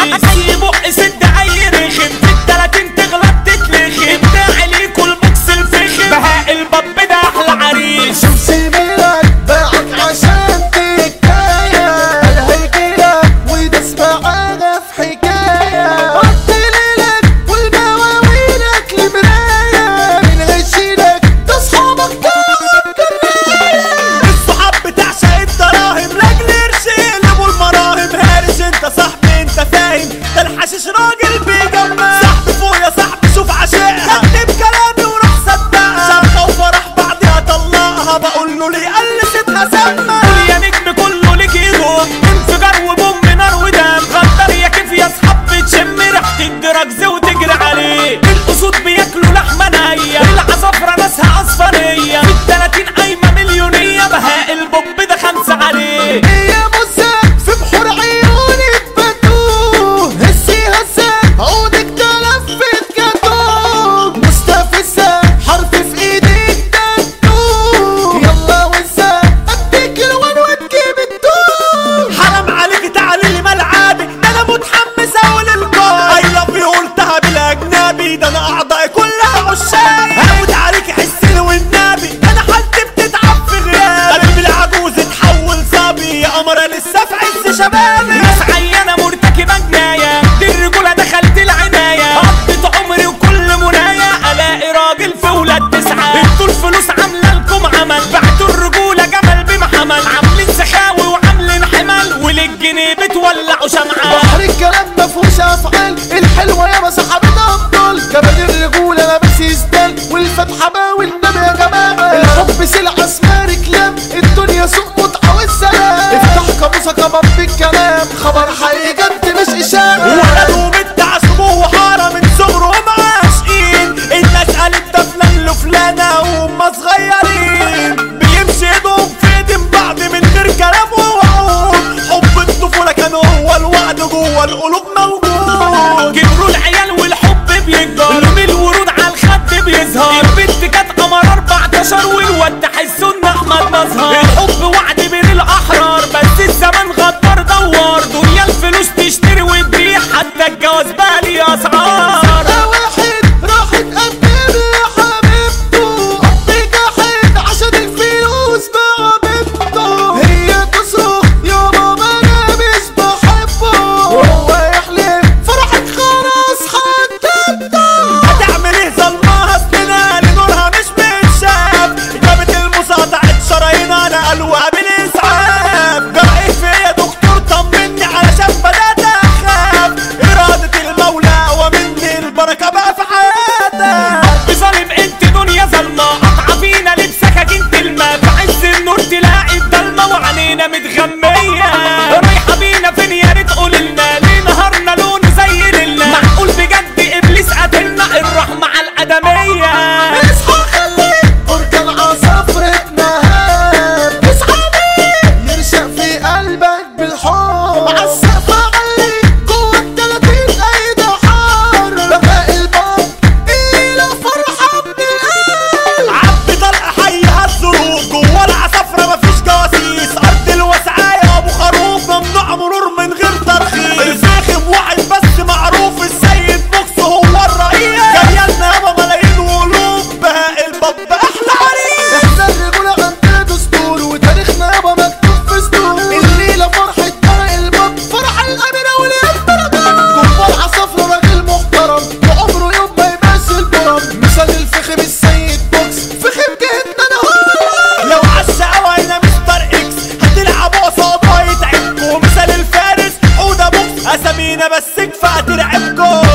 عريس اي بق سد اي رخم في التلاتين تغلط تتلخم بتاع ليكوا المكس الفخم بهاء الباب ده احلى عريس شوف سيبيلك باعك عشان تكاية قال هيجيلك ويدس معانا في حكاية قلت ليلك والمواويلك لمراية من هيشيلك ده صحابك دول كراية الصحاب بتعشق الدراهم لاجل قرش يقلبوا المراهم هارش انت صاحبي انت فاهم ده الحشيش راجل بيجمع صاحبي فوق يا صاحبي شوف عشقها كتب كلامي وراح صدقها شبكة وفرح بعدها طلقها بقول له ليه قلستها سما قول يا نجم كله ليك يروح انفجار وبوم نار ودم غدر يا كيف يا اصحاب بتشم ريحه الدراجز وتجري عليه الاسود بياكلوا لحمه نيه العصافره ناسها اصفريه في التلاتين قايمه مليونيه بهاء البوب ده خمسه عليه يا موسى في بحور عيونك بتوه هسي هسه عودك تلفت كتوه مستفزة حرف في ايدك تاتو يلا وزة اديك الوان وتجيب التوه حرام عليك تعالي لي ملعبي ده انا متحمس اقول القاي اي لاف يو قلتها بالاجنبي ده انا اعضائي كلها عشاق هموت عليك حسني والنبي انا حالتي بتتعب في غيابي قلبي العجوز اتحول صبي يا قمر لسه في عز شبابي ناس عينه مرتكبه جنايه دي الرجوله دخلت العنايه قضيت عمري وكل منايا الاقي راجل في ولاد تسعه انتوا الفلوس عامله لكم عمل بعتوا الرجوله جمل بمحمل عاملين سخاوي وعاملين حمل وللجنيه بتولعوا شمعه بحر الكلام مفهوش افعال الحلوه يا سحبتها ابطال جبل الرجوله لابس يزدان والفتحه باوي النبي يا جماعه الحب سلعه اسمها ركلام الدنيا سوق متعه والسلام افتح قاموسك ابط بالكلام خبر حقيقي انت مش اشاره ولد وبنت عاشقوه وحاره من صغرهم عاشقين الناس قالت ده فلان له فلانه وهم صغيرين بيمشي ايدهم في ايدين بعض من غير كلام ووعود حب الطفوله كان هو الوعد جوه القلوب موجود كبروا العيال والحب بيكبر لون الورود على الخد بيظهر البنت كانت قمر 14 والواد تحسوا ان احمد مظهر الحب وعد بين الاحرار بس الزمان غدار دوار دنيا الفلوس تشتري وتبيع حتى الجواز بقى ليه اسعار ده واحد راح اتقدم لحبيبته حب جحد عشان الفلوس مع بنته هي تصرخ يا ماما انا مش بحبه وهو يحلف فرحك خلاص حددته هتعمل ايه ظلمها سنينها لنورها مش بتشاف جابت المساطعة شرايينها نقلوها بالاسعاف جرى ايه فيا دكتور طمني علشان بدات اخاف ارادة المولى ومني البركة بقى في حياتك ظالم انت دنيا ظلمة قطعة فينا لبسكاكين تلمة في عز النور تلاقي الضلمة وعينينا متغمية رايحة بينا فين يا ريت قوللنا ليه نهارنا لونه زي ليلنا معقول بجد ابليس قاتلنا الرحمة على الادمية اصحى خليك بركان عصافرة نهار اصحى بيه يرشق في قلبك بالحب عالسقف عليك جوه التلاتين ايد حار بقى الباب الليلة فرحة من القلب عبي طلق حيها الظروف جوه العصافرة مفيش جواسيس ارض الوسعاية ابو خروف ممنوع مرور من غير ترخيص الفاخم واحد بس معروف السيد بوكس هو الرئيس جايلنا يابا ملايين وقلوب بهاء الباب احلى عريس احنا الرجولة عندنا دستور وتاريخنا يابا مكتوب في سطور الليلة فرحة فرق الباب فرح الأميرة والإمبراطور جوه العصافرة راجل محترم وعمره يوم ما يمثل برم مثال الفخم السيد بوكس فخم جدا اهو لو عالشقاوة هنا مستر اكس هتلعبوا قصاده هيتعبكوا مثال الفارس حودة بوكس اسامينا بس كفاية ترعبكوا